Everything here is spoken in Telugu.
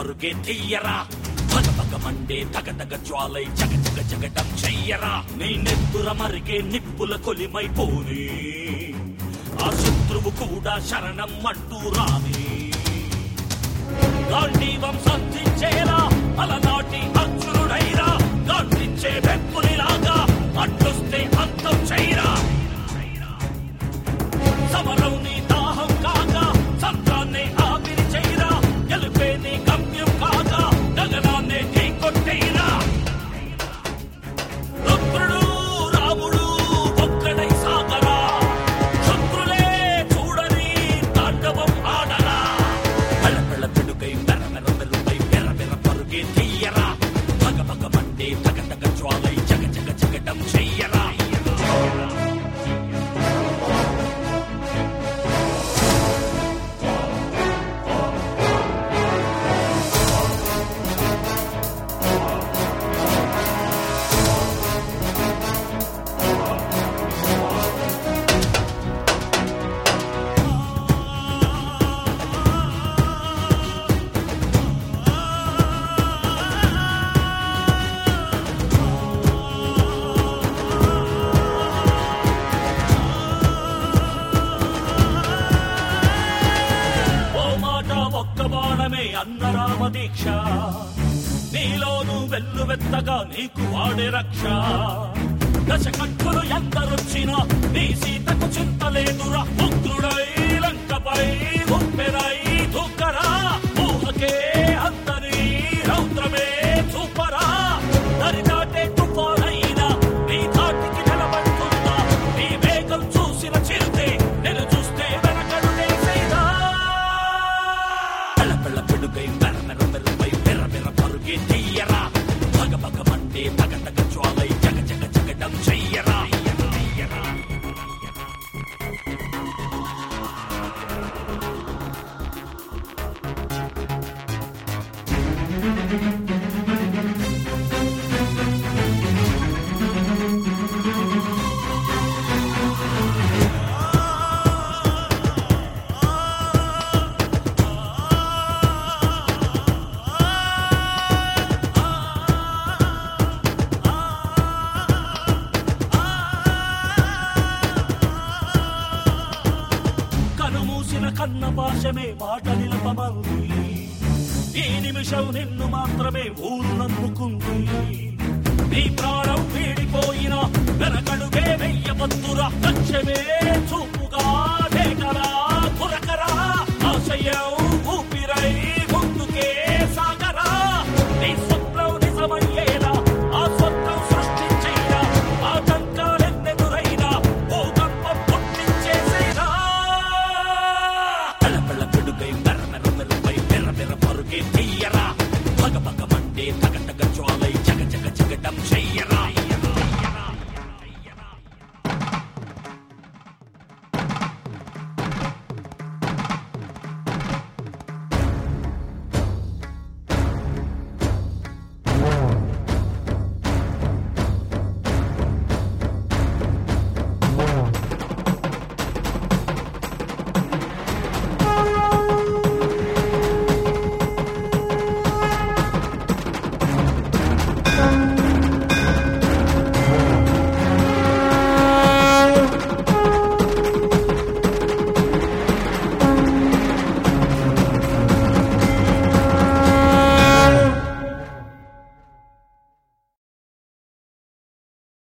పరుగే తీయరా పగ పగ మండే తగ తగ జ్వాలై జగ జగ జగటం చెయ్యరా నీ నెత్తుర మరిగే నిప్పుల కొలిమైపోని ఆ శత్రువు కూడా శరణం అంటూ రాని గాంధీవం సంధించేలా అలనాటి అర్జునుడైరా గాంధించే వెప్పునిలాగా అడ్డొస్తే అంతం చేయరా సమరం నీ దాహం కాగా సంద్రాన్ని ఆవిరి చేయరా గెలిపే నీ గమ్యం కాగా గగనాన్ని ఢీ కొట్టేయరా రుద్రుడు రాముడు ఒక్కడై సాగరా శత్రులే చూడని తాండవం ఆడరా పెళ్ళ పెళ్ళ పెడుకై మెర మెర మెరుపై మెర మెర పరుగే తీయరా పగ పగ మండే తగ తగ జ్వాలై జగ జగ జగడం చెయ్యరా ఓ మాట ఒక్క బాణమే అన్న రామ దీక్ష నీలోను వెల్లువెత్తగా నీకు వాడే రక్ష దశ కట్టులు ఎందరొచ్చినా నీ సీతకు చింతలేదురా ఉగ్రుడై లంకపై ఉప్పెరై దుఃఖరా ఊహకే అంతని రౌద్రమే చూపరా దరి దాటే తుఫానైనా నీ ధాటికి నిలబడుతుందా నీ వేగం చూసిన చిరుతే నేను చూస్తే వెనకడు వేసేదా పెళ్ళ పెళ్ళ పెడుగై మెర మెర మెరుపై మెర మెర పరుగే తీయరా పగ పగ మండే తగ తగ జ్వాలై జగ జగ జగడం చెయ్యరా చెయ్యరా కనుమూసిన కన్న పాశమే మాట నిలపమంది ఈ నిమిషం నిన్ను మాత్రమే ఊరు నమ్ముకుంది నీ ప్రాణం వీడిపోయిన వెనకడుగే వెయ్యవద్దురా లక్ష్యమే